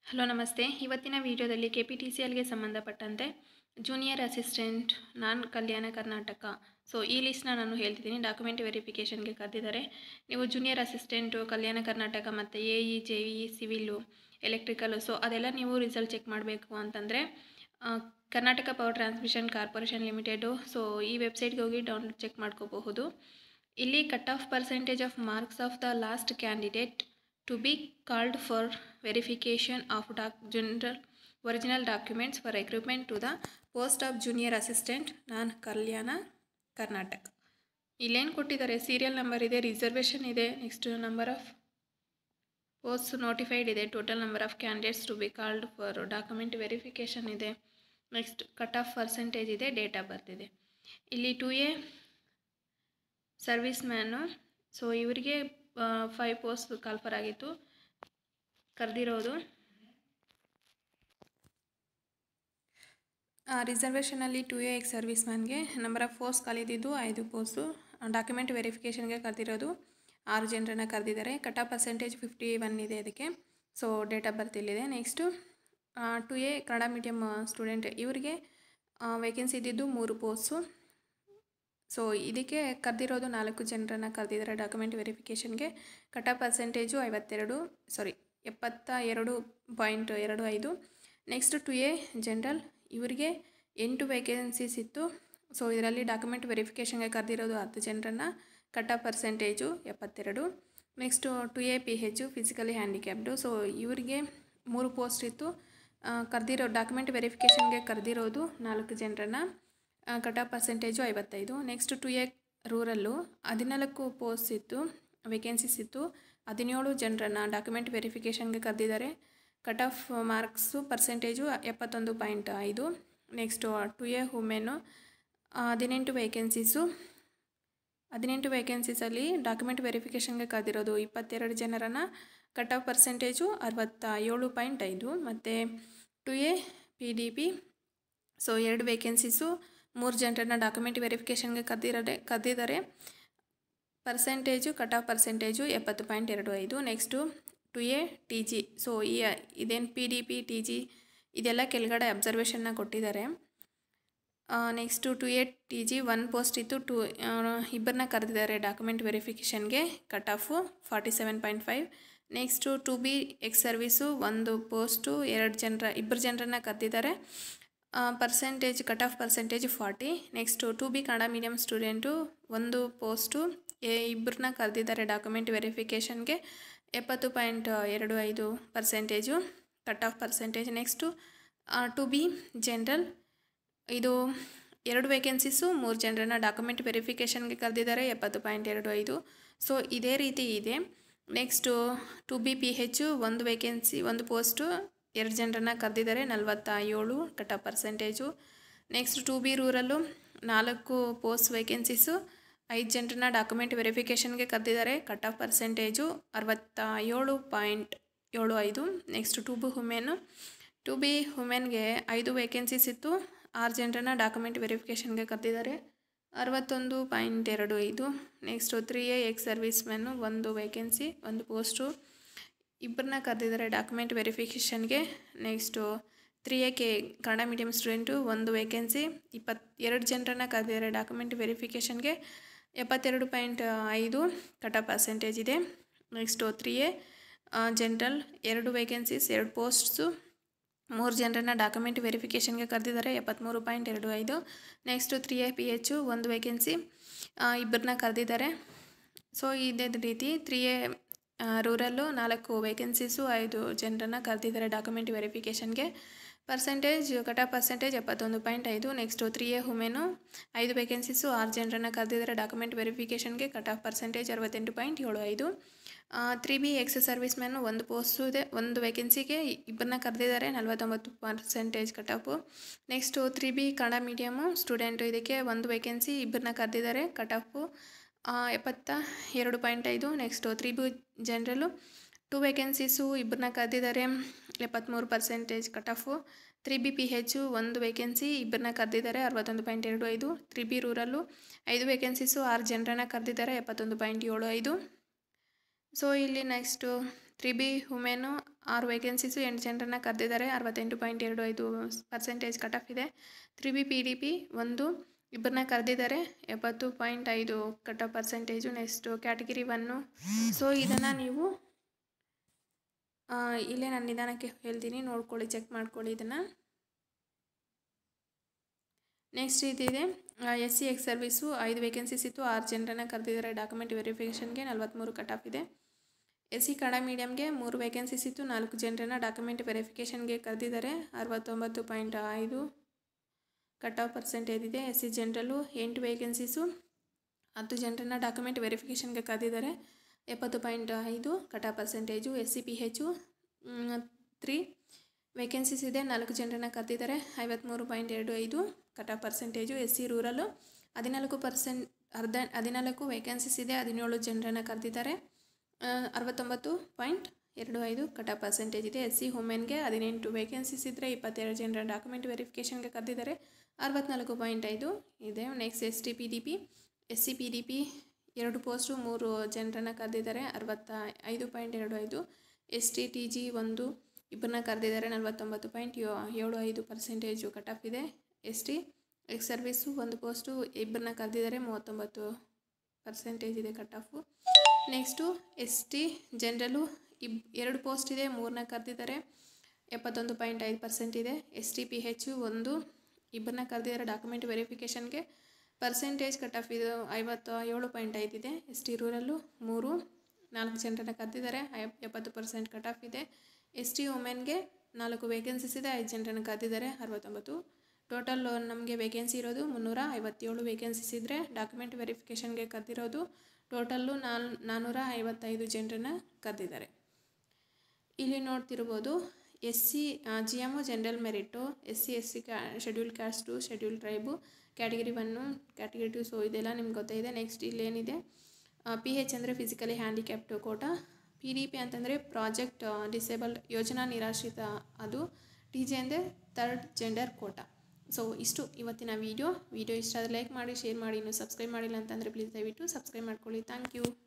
hello ನಮಸ್ತೆ ಇವತ್ತಿನ ವಿಡಿಯೋದಲ್ಲಿ ಕೆ ಪಿ ಟಿ ಸಿ ಎಲ್ಗೆ ಸಂಬಂಧಪಟ್ಟಂತೆ junior assistant non Kalyana Karnataka so ಈ ಲಿಸ್ಟ್ನ ನಾನು ಹೇಳ್ತಿದ್ದೀನಿ ಡಾಕ್ಯುಮೆಂಟ್ ವೆರಿಫಿಕೇಷನ್ಗೆ ಕರೆದಿದ್ದಾರೆ ನೀವು ಜೂನಿಯರ್ ಅಸಿಸ್ಟೆಂಟು ಕಲ್ಯಾಣ ಕರ್ನಾಟಕ ಮತ್ತು A E J E civil electrical so ಅದೆಲ್ಲ ನೀವು ರಿಸಲ್ಟ್ ಚೆಕ್ ಮಾಡಬೇಕು ಅಂತಂದರೆ ಆ, Karnataka power transmission corporation limited so ಈ ವೆಬ್ಸೈಟ್ಗೆ ಹೋಗಿ ಡೌನ್ಲೋಡ್ ಚೆಕ್ ಮಾಡ್ಕೋಬಹುದು ಇಲ್ಲಿ cut off percentage of marks of the last candidate to be called for verification of doc general original documents for recruitment to the post of junior assistant non Kalyana Karnataka ಇಲ್ಲೇನು ಕೊಟ್ಟಿದ್ದಾರೆ serial number ಇದೆ reservation ಇದೆ next number of post notified ಇದೆ total number of candidates to be called for document verification ಇದೆ next cut off percentage ಇದೆ date of birth ಇದೆ ಇಲ್ಲಿ two A service man so ಇವರಿಗೆ ಫೈವ್ ಪೋಸ್ಟ್ ಕಾಲ್ಫರ್ ಆಗಿತ್ತು ಕರೆದಿರೋದು ರಿಸರ್ವೇಷನಲ್ಲಿ ಟು ಎ ಎಕ್ಸ್ ಸರ್ವಿಸ್ ಮ್ಯಾನ್ಗೆ ನಂಬರ್ ಆಫ್ ಪೋಸ್ಟ್ ಖಾಲಿದ್ದು ಐದು ಪೋಸ್ಟು ಡಾಕ್ಯುಮೆಂಟ್ ವೆರಿಫಿಕೇಷನ್ಗೆ ಕರೆದಿರೋದು ಆರು ಜನರನ್ನ ಕರೆದಿದ್ದಾರೆ cut off percentage fifty one ಇದೆ ಅದಕ್ಕೆ ಸೊ ಡೇಟ್ ಆಫ್ ಬರ್ತ್ ಇಲ್ಲಿದೆ next two A Kannada medium student ಇವರಿಗೆ ವೇಕೆನ್ಸಿ ಇದ್ದಿದ್ದು ಮೂರು ಪೋಸ್ಟು ಸೊ ಇದಕ್ಕೆ ಕರೆದಿರೋದು ನಾಲ್ಕು ಜನರನ್ನು ಕರೆದಿದ್ದಾರೆ ಡಾಕ್ಯುಮೆಂಟ್ ವೆರಿಫಿಕೇಷನ್ಗೆ ಕಟ್ ಆಫ್ ಪರ್ಸೆಂಟೇಜು ಐವತ್ತೆರಡು ಸಾರಿ ಎಪ್ಪತ್ತ ಎರಡು ಪಾಯಿಂಟ್ ಎರಡು ಐದು ನೆಕ್ಸ್ಟ್ ಟು ಎ ಜನರಲ್ ಇವರಿಗೆ ಎಂಟು ವೇಕೆನ್ಸೀಸ್ ಇತ್ತು ಸೊ ಇದರಲ್ಲಿ ಡಾಕ್ಯುಮೆಂಟ್ ವೆರಿಫಿಕೇಷನ್ಗೆ ಕರೆದಿರೋದು ಹತ್ತು ಜನರನ್ನು ಕಟ್ ಆಫ್ ಪರ್ಸೆಂಟೇಜು ಎಪ್ಪತ್ತೆರಡು next two A P H physically handicapped so ಇವರಿಗೆ ಮೂರು ಪೋಸ್ಟ್ ಇತ್ತು ಕರೆದಿರೋ ಡಾಕ್ಯುಮೆಂಟ್ ವೆರಿಫಿಕೇಷನ್ಗೆ ಕರೆದಿರೋದು ನಾಲ್ಕು ಜನರನ್ನು ಕಟ್ ಆಫ್ ಪರ್ಸೆಂಟೇಜು ಐವತ್ತೈದು ನೆಕ್ಸ್ಟ್ ಟು ಎ ರೂರಲ್ಲು ಹದಿನಾಲ್ಕು ಪೋಸ್ಟ್ ಇತ್ತು ವೇಕೆನ್ಸೀಸ್ ಇತ್ತು ಹದಿನೇಳು ಜನರನ್ನು ಡಾಕ್ಯುಮೆಂಟ್ ವೆರಿಫಿಕೇಷನ್ಗೆ ಕರೆದಿದ್ದಾರೆ ಕಟ್ ಆಫ್ ಮಾರ್ಕ್ಸು ಪರ್ಸೆಂಟೇಜು ಎಪ್ಪತ್ತೊಂದು ಪಾಯಿಂಟ್ ಐದು ನೆಕ್ಸ್ಟು ಟು ಎ ವುಮೆನ್ನು ಹದಿನೆಂಟು ವೇಕೆನ್ಸೀಸು ಹದಿನೆಂಟು ವೇಕೆನ್ಸೀಸಲ್ಲಿ ಡಾಕ್ಯುಮೆಂಟ್ ವೆರಿಫಿಕೇಷನ್ಗೆ ಕರೆದಿರೋದು ಇಪ್ಪತ್ತೆರಡು ಜನರನ್ನು ಕಟ್ ಆಫ್ ಪರ್ಸೆಂಟೇಜು ಅರವತ್ತ ಏಳು ಪಾಯಿಂಟ್ ಐದು ಮತ್ತು two A P D P so ಎರಡು ವೇಕೆನ್ಸೀಸು ಮೂರು ಜನರನ್ನ ಡಾಕ್ಯುಮೆಂಟ್ ವೆರಿಫಿಕೇಷನ್ಗೆ ಕರೆದಿರೋದೆ ಕರೆದಿದ್ದಾರೆ ಪರ್ಸೆಂಟೇಜು ಕಟ್ ಆಫ್ ಪರ್ಸೆಂಟೇಜು ಎಪ್ಪತ್ತು ಪಾಯಿಂಟ್ ಎರಡು ಐದು next two A T G so ಈ ಇದೇನು P D P T G ಇದೆಲ್ಲ ಕೆಳಗಡೆ ಅಬ್ಸರ್ವೇಷನ್ನ ಕೊಟ್ಟಿದ್ದಾರೆ next two A T G one post ಇತ್ತು ಟು ಇಬ್ಬರನ್ನ ಕರೆದಿದ್ದಾರೆ ಡಾಕ್ಯುಮೆಂಟ್ ವೆರಿಫಿಕೇಷನ್ಗೆ cut off forty seven point five next two B ex service ಒಂದು ಪೋಸ್ಟು ಎರಡು ಜನರ ಇಬ್ಬರು ಜನರನ್ನ ಕರೆದಿದ್ದಾರೆ percentage cut off percentage forty next two B Kannada medium student ಒಂದು ಪೋಸ್ಟು ಇಬ್ಬರನ್ನ ಕರೆದಿದ್ದಾರೆ ಡಾಕ್ಯುಮೆಂಟ್ ವೆರಿಫಿಕೇಷನ್ಗೆ ಎಪ್ಪತ್ತು ಪಾಯಿಂಟ್ ಎರಡು ಐದು percentage cut off percentage next two B general ಇದು ಎರಡು ವೇಕೆನ್ಸೀಸು ಮೂರು ಜನರನ್ನ ಡಾಕ್ಯುಮೆಂಟ್ ವೆರಿಫಿಕೇಷನ್ಗೆ ಕರೆದಿದ್ದಾರೆ ಎಪ್ಪತ್ತು ಪಾಯಿಂಟ್ ಎರಡು ಐದು ಸೊ ಇದೇ ರೀತಿ ಇದೆ next two B P H ಒಂದು ವೇಕೆನ್ಸಿ ಒಂದು ಪೋಸ್ಟು ಎರಡು ಜನರನ್ನ ಕರೆದಿದ್ದಾರೆ ನಲವತ್ತ ಏಳು cut off percentage next two B rural ನಾಲ್ಕು ಪೋಸ್ಟ್ ವೇಕೆನ್ಸೀಸು ಐದು ಜನರನ್ನ ಡಾಕ್ಯುಮೆಂಟ್ ವೆರಿಫಿಕೇಷನ್ಗೆ ಕರೆದಿದ್ದಾರೆ ಕಟ್ ಆಫ್ ಪರ್ಸೆಂಟೇಜು ಅರವತ್ತ ಏಳು ಪಾಯಿಂಟ್ ಏಳು ಐದು next two B women two B ವುಮೆನ್ಗೆ ಐದು ವೇಕೆನ್ಸೀಸ್ ಇತ್ತು ಆರು ಜನರನ್ನ ಡಾಕ್ಯುಮೆಂಟ್ ವೆರಿಫಿಕೇಷನ್ಗೆ ಕರೆದಿದ್ದಾರೆ ಅರವತ್ತೊಂದು ಪಾಯಿಂಟ್ ಎರಡು ಐದು next three A ex service man ಒಂದು ವೇಕೆನ್ಸಿ ಒಂದು ಪೋಸ್ಟು ಇಬ್ಬರನ್ನ ಕರೆದಿದ್ದಾರೆ ಡಾಕ್ಯುಮೆಂಟ್ ವೆರಿಫಿಕೇಷನ್ಗೆ next three A K Kannada medium student ಒಂದು ವೇಕೆನ್ಸಿ ಇಪ್ಪತ್ತು ಎರಡು ಜನರನ್ನ ಕರೆದಿದ್ದಾರೆ ಡಾಕ್ಯುಮೆಂಟ್ ವೆರಿಫಿಕೇಷನ್ಗೆ ಎಪ್ಪತ್ತೆರಡು ಪಾಯಿಂಟ್ ಐದು ಕಟ್ ಆಫ್ ಪರ್ಸೆಂಟೇಜ್ ಇದೆ ನೆಕ್ಸ್ಟು ತ್ರೀ ಎ ಜನರಲ್ ಎರಡು ವೇಕೆನ್ಸೀಸ್ ಎರಡು ಪೋಸ್ಟ್ಸು ಮೂರು ಜನರನ್ನ ಡಾಕ್ಯುಮೆಂಟ್ ವೆರಿಫಿಕೇಷನ್ಗೆ ಕರೆದಿದ್ದಾರೆ ಎಪ್ಪತ್ತ್ಮೂರು ಪಾಯಿಂಟ್ ಎರಡು ಐದು next three A P H ಒಂದು ವೇಕೆನ್ಸಿ ಇಬ್ಬರನ್ನ ಕರೆದಿದ್ದಾರೆ ಸೊ ಇದೇ ರೀತಿ ತ್ರೀ ಎ ರೂರಲ್ಲು ನಾಲ್ಕು ವೇಕೆನ್ಸೀಸು ಐದು ಜನರನ್ನು ಕರೆದಿದ್ದಾರೆ ಡಾಕ್ಯುಮೆಂಟ್ ವೆರಿಫಿಕೇಷನ್ಗೆ ಪರ್ಸೆಂಟೇಜ್ ಕಟ್ ಆಫ್ ಪರ್ಸೆಂಟೇಜ್ ಎಪ್ಪತ್ತೊಂದು ಪಾಯಿಂಟ್ ಐದು ನೆಕ್ಸ್ಟು ತ್ರೀ ಎ ವುಮೆನು ಐದು ವೇಕೆನ್ಸೀಸು ಆರು ಜನರನ್ನು ಕರೆದಿದ್ದಾರೆ ಡಾಕ್ಯುಮೆಂಟ್ ವೆರಿಫಿಕೇಷನ್ಗೆ ಕಟ್ ಆಫ್ ಪರ್ಸೆಂಟೇಜ್ ಅರವತ್ತೆಂಟು ಪಾಯಿಂಟ್ ಏಳು ಐದು three B ex service man ಒಂದು ಪೋಸ್ಟು ಇದೆ ಒಂದು ವೇಕೆನ್ಸಿಗೆ ಇಬ್ಬರನ್ನ ಕರೆದಿದ್ದಾರೆ ನಲ್ವತ್ತೊಂಬತ್ತು percentage cut off next three B Kannada medium student ಇದಕ್ಕೆ ಒಂದು ವೇಕೆನ್ಸಿ ಇಬ್ಬರನ್ನ ಕರೆದಿದ್ದಾರೆ ಕಟ್ ಆಫು ಎಪ್ಪತ್ತ ಎರಡು ಪಾಯಿಂಟ್ ಐದು next three B general two vacancies ಇಬ್ಬರನ್ನ ಕರೆದಿದ್ದಾರೆ ಎಪ್ಪತ್ತ್ಮೂರು percentage cut off three B P H ಒಂದು ವೇಕೆನ್ಸಿ ಇಬ್ಬರನ್ನ ಕರೆದಿದ್ದಾರೆ ಅರವತ್ತೊಂದು ಪಾಯಿಂಟ್ ಎರಡು ಐದು ತ್ರೀ ಬಿ ರೂರಲ್ಲು ಐದು ವೇಕೆನ್ಸೀಸು ಆರು ಜನರನ್ನ ಕರೆದಿದ್ದಾರೆ ಎಪ್ಪತ್ತೊಂದು ಪಾಯಿಂಟ್ ಏಳು ಐದು ಸೊ ಇಲ್ಲಿ ನೆಕ್ಸ್ಟು ತ್ರೀ ಬಿ ವುಮೆನು ಆರು ವೇಕೆನ್ಸೀಸು ಎಂಟು ಜನರನ್ನು ಕರೆದಿದ್ದಾರೆ ಅರವತ್ತೆಂಟು ಪಾಯಿಂಟ್ ಎರಡು ಐದು ಪರ್ಸೆಂಟೇಜ್ ಕಟ್ ಆಫ್ ಇದೆ three B P D P ಒಂದು ಇಬ್ಬರನ್ನ ಕರೆದಿದ್ದಾರೆ ಎಪ್ಪತ್ತು ಪಾಯಿಂಟ್ ಐದು cut off percentage next category one so ಇದನ್ನು ನೀವು ಆ, ಇಲ್ಲೇ ನಾನು ನಿಧಾನಕ್ಕೆ ಹೇಳ್ತೀನಿ ನೋಡ್ಕೊಳ್ಳಿ ಚೆಕ್ ಮಾಡ್ಕೊಳ್ಳಿ ಇದನ್ನು ನೆಕ್ಸ್ಟ್ ಇದಿದೆ ಎಸ್ ಸಿ ಎಕ್ಸ್ ಸರ್ವಿಸು ಐದು ವೇಕೆನ್ಸೀಸ್ ಇತ್ತು ಆರು ಜನರನ್ನು ಕರೆದಿದ್ದಾರೆ ಡಾಕ್ಯುಮೆಂಟ್ ವೆರಿಫಿಕೇಷನ್ಗೆ ನಲ್ವತ್ತ್ಮೂರು ಕಟ್ ಆಫ್ ಇದೆ ಎಸ್ ಸಿ ಕನ್ನಡ ಮೀಡಿಯಮ್ಗೆ ಮೂರು ವೇಕೆನ್ಸೀಸ್ ಇತ್ತು ನಾಲ್ಕು ಜನರನ್ನು ಡಾಕ್ಯುಮೆಂಟ್ ವೆರಿಫಿಕೇಷನ್ಗೆ ಕರೆದಿದ್ದಾರೆ ಅರವತ್ತೊಂಬತ್ತು ಪಾಯಿಂಟ್ ಐದು ಕಟ್ ಆಫ್ ಪರ್ಸೆಂಟೇಜ್ ಇದೆ ಎಸ್ ಸಿ ಜನರಲ್ಲು ಎಂಟು ವೇಕೆನ್ಸೀಸು ಹತ್ತು ಜನರನ್ನ ಡಾಕ್ಯುಮೆಂಟ್ ವೆರಿಫಿಕೇಷನ್ಗೆ ಕರೆದಿದ್ದಾರೆ ಎಪ್ಪತ್ತು ಪಾಯಿಂಟ್ ಐದು cut off percentage S C P H three vacancies ಇದೆ ನಾಲ್ಕು ಜನರನ್ನ ಕರೆದಿದ್ದಾರೆ ಐವತ್ತ್ಮೂರು ಪಾಯಿಂಟ್ ಎರಡು ಐದು cut off percentage S C rural ಹದಿನಾಲ್ಕು ಪರ್ಸೆಂಟ್ ಅರ್ಧ ಹದಿನಾಲ್ಕು ವೇಕೆನ್ಸೀಸ್ ಇದೆ ಹದಿನೇಳು ಜನರನ್ನು ಕರೆದಿದ್ದಾರೆ ಆ, ಅರವತ್ತೊಂಬತ್ತು ಪಾಯಿಂಟ್ ಎರಡು ಐದು ಕಟ್ ಆಫ್ ಪರ್ಸೆಂಟೇಜ್ ಇದೆ ಎಸ್ ಸಿ ವುಮೆನ್ಗೆ ಹದಿನೆಂಟು ವೇಕೆನ್ಸೀಸ್ ಇದ್ದರೆ ಇಪ್ಪತ್ತೆರಡು ಜನರ ಡಾಕ್ಯುಮೆಂಟ್ ವೆರಿಫಿಕೇಷನ್ಗೆ ಕರೆದಿದ್ದಾರೆ ಅರವತ್ನಾಲ್ಕು ಪಾಯಿಂಟ್ ಐದು ಇದೆ next S T P D P S C P D P ಎರಡು ಪೋಸ್ಟು ಮೂರು ಜನರನ್ನು ಕರೆದಿದ್ದಾರೆ ಅರವತ್ತ ಐದು ಪಾಯಿಂಟ್ ಎರಡು ಐದು ಎಸ್ ಟಿ ಟಿ ಜಿ ಒಂದು ಇಬ್ಬರನ್ನ ಕರೆದಿದ್ದಾರೆ ನಲವತ್ತೊಂಬತ್ತು ಪಾಯಿಂಟ್ ಏಳು ಐದು ಪರ್ಸೆಂಟೇಜು ಕಟ್ ಆಫ್ ಇದೆ ಎಸ್ ಟಿ ಎಕ್ಸ್ ಸರ್ವಿಸು ಒಂದು ಪೋಸ್ಟು ಇಬ್ಬರನ್ನ ಕರೆದಿದ್ದಾರೆ ಮೂವತ್ತೊಂಬತ್ತು ಪರ್ಸೆಂಟೇಜ್ ಇದೆ cut off next S T general ಇಬ್ ಎರಡು ಪೋಸ್ಟ್ ಇದೆ ಮೂರನ್ನ ಕರೆದಿದ್ದಾರೆ ಎಪ್ಪತ್ತೊಂದು ಪಾಯಿಂಟ್ ಐದು ಪರ್ಸೆಂಟ್ ಇದೆ ಎಸ್ ಟಿ ಪಿ ಹೆಚ್ಚು ಒಂದು ಇಬ್ಬರನ್ನ ಕರೆದಿದ್ದಾರೆ ಡಾಕ್ಯುಮೆಂಟ್ ವೆರಿಫಿಕೇಷನ್ಗೆ ಪರ್ಸೆಂಟೇಜ್ ಕಟ್ ಆಫ್ ಇದು ಐವತ್ತು ಏಳು ಪಾಯಿಂಟ್ ಐದು ಇದೆ ಎಸ್ ಟಿ ರೂರಲ್ಲು ಮೂರು ನಾಲ್ಕು ಜನರನ್ನ ಕರೆದಿದ್ದಾರೆ ಐ- ಎಪ್ಪತ್ತು ಪರ್ಸೆಂಟ್ ಕಟ್ ಆಫ್ ಇದೆ ಎಸ್ ಟಿ ವುಮೆನ್ಗೆ ನಾಲ್ಕು ವೇಕೆನ್ಸೀಸ್ ಇದೆ ಐದು ಜನರನ್ನು ಕರೆದಿದ್ದಾರೆ ಅರವತ್ತೊಂಬತ್ತು ಟೋಟಲ್ ನಮಗೆ ವೇಕೆನ್ಸಿ ಇರೋದು ಮುನ್ನೂರ ಐವತ್ತೇಳು ವೇಕೆನ್ಸೀಸ್ ಇದ್ದರೆ ಡಾಕ್ಯುಮೆಂಟ್ ವೆರಿಫಿಕೇಷನ್ಗೆ ಕರೆದಿರೋದು ಟೋಟಲ್ಲು ನಾಲ್ ನಾನ್ನೂರ ಐವತ್ತೈದು ಜನರನ್ನು ಕರೆದಿದ್ದಾರೆ ಇಲ್ಲಿ ನೋಡ್ತಿರ್ಬೋದು S C G M general merit S C S C ca schedule caste schedule tribe category one category two so ಇದೆಲ್ಲ ನಿಮ್ಗೆ ಗೊತ್ತಾಯಿದೆ ನೆಕ್ಸ್ಟ್ ಇಲ್ಲೇನಿದೆ ಪಿ ಹೆಚ್ ಅಂದರೆ physically handicapped quota P D P ಅಂತಂದರೆ ಪ್ರಾಜೆಕ್ಟ್ ಡಿಸೇಬಲ್ ಯೋಜನಾ ನಿರಾಶ್ರಿತ ಅದು T J ಅಂದರೆ ಥರ್ಡ್ ಜೆಂಡರ್ ಕೋಟ ಸೊ ಇಷ್ಟು ಇವತ್ತಿನ ವೀಡಿಯೋ ವೀಡಿಯೋ ಇಷ್ಟ ಆದರೆ ಲೈಕ್ ಮಾಡಿ ಶೇರ್ ಮಾಡಿ ಇನ್ನೂ ಸಬ್ಸ್ಕ್ರೈಬ್ ಮಾಡಿಲ್ಲ ಅಂತಂದರೆ ಪ್ಲೀಸ್ ದಯವಿಟ್ಟು ಸಬ್ಸ್ಕ್ರೈಬ್ ಮಾಡ್ಕೊಳ್ಳಿ ಥ್ಯಾಂಕ್ ಯು